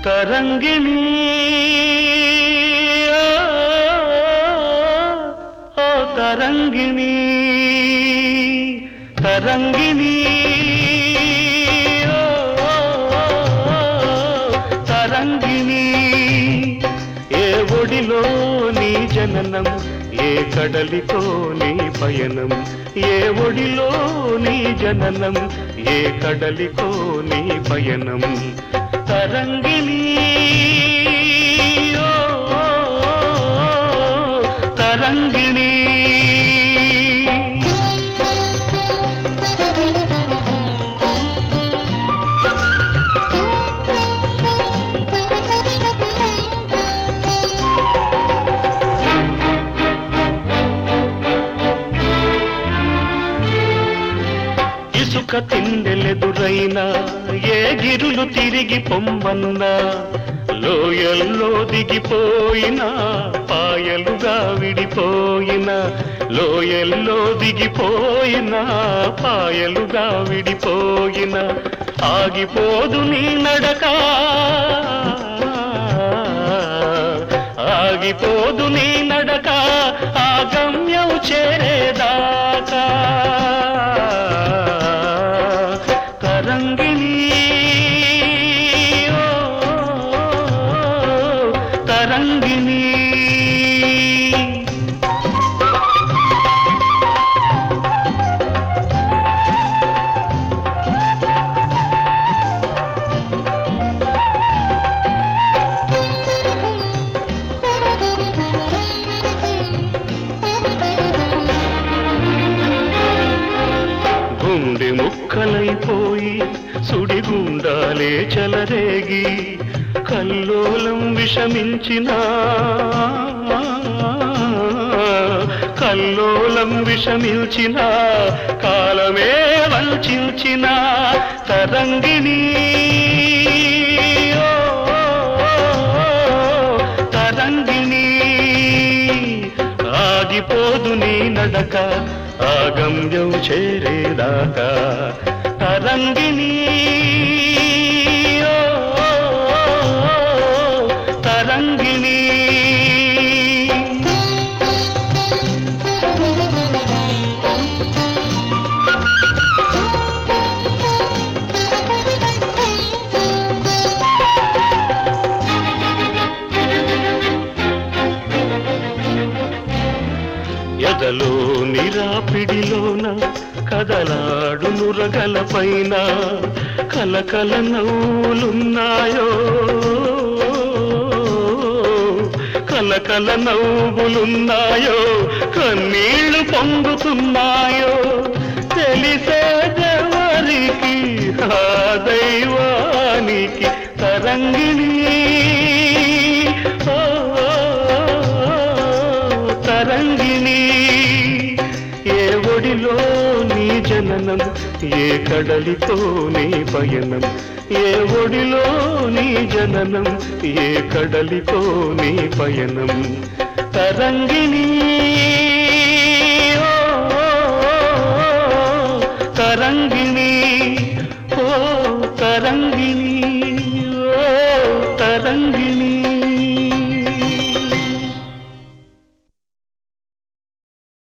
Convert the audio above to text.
తరంగిణి ఓ తరంగిణి తరంగిణి ఓ తరంగిణి ఏ ఒడిలో నీ జననం ఏ కడలితో నీ పయనం ఏ ఒడిలో నీ జననం ఏ కడలితో నీ పయనం తరంగిణి ఓ, తరంగిణి ఇసుక తిండెలెదురైనా ఏ గిరులు తిరిగి పొమ్మన్నా లోయల్లో దిగిపోయినా పాయలుగా విడిపోయినా లోయల్లో దిగిపోయినా పాయలుగా విడిపోయినా ఆగిపోదు నీ నడక ఆగిపోదు నీ నడక ఆ గమ్యం చేరేదాకా తరంగిణి ఓ, తరంగిణి గుండె ముక్కలైపోయి సుడిగుండాలే చెలరేగి కల్లోలం విషమించిన కల్లోలం విషమించిన కాలమే వంచిన తరంగిణి ఓ, తరంగిణి ఆగిపోదు నీ నడక ఆ గమ్యం చేరేదాకా తరంగిణి ఓ, తరంగిణి ఎదలో నిరాపిడిలోన కదలాడు నురగల పైన కలకల నవ్వులున్నాయో కలకల నవ్వులున్నాయో కన్నీళ్లు పొంగుతున్నాయో తెలిసేదెవరికి ఆ దైవానికి తరంగిణి ఓ, తరంగిణి ఏ ఒడిలో నీ జననం ఏ కడలితో నీ పయనం ఏ ఒడిలో నీ జననం ఏ కడలితో నీ పయనం తరంగిణి ఓ, తరంగిణి ఓ తరంగిణి ఓ తరంగిణి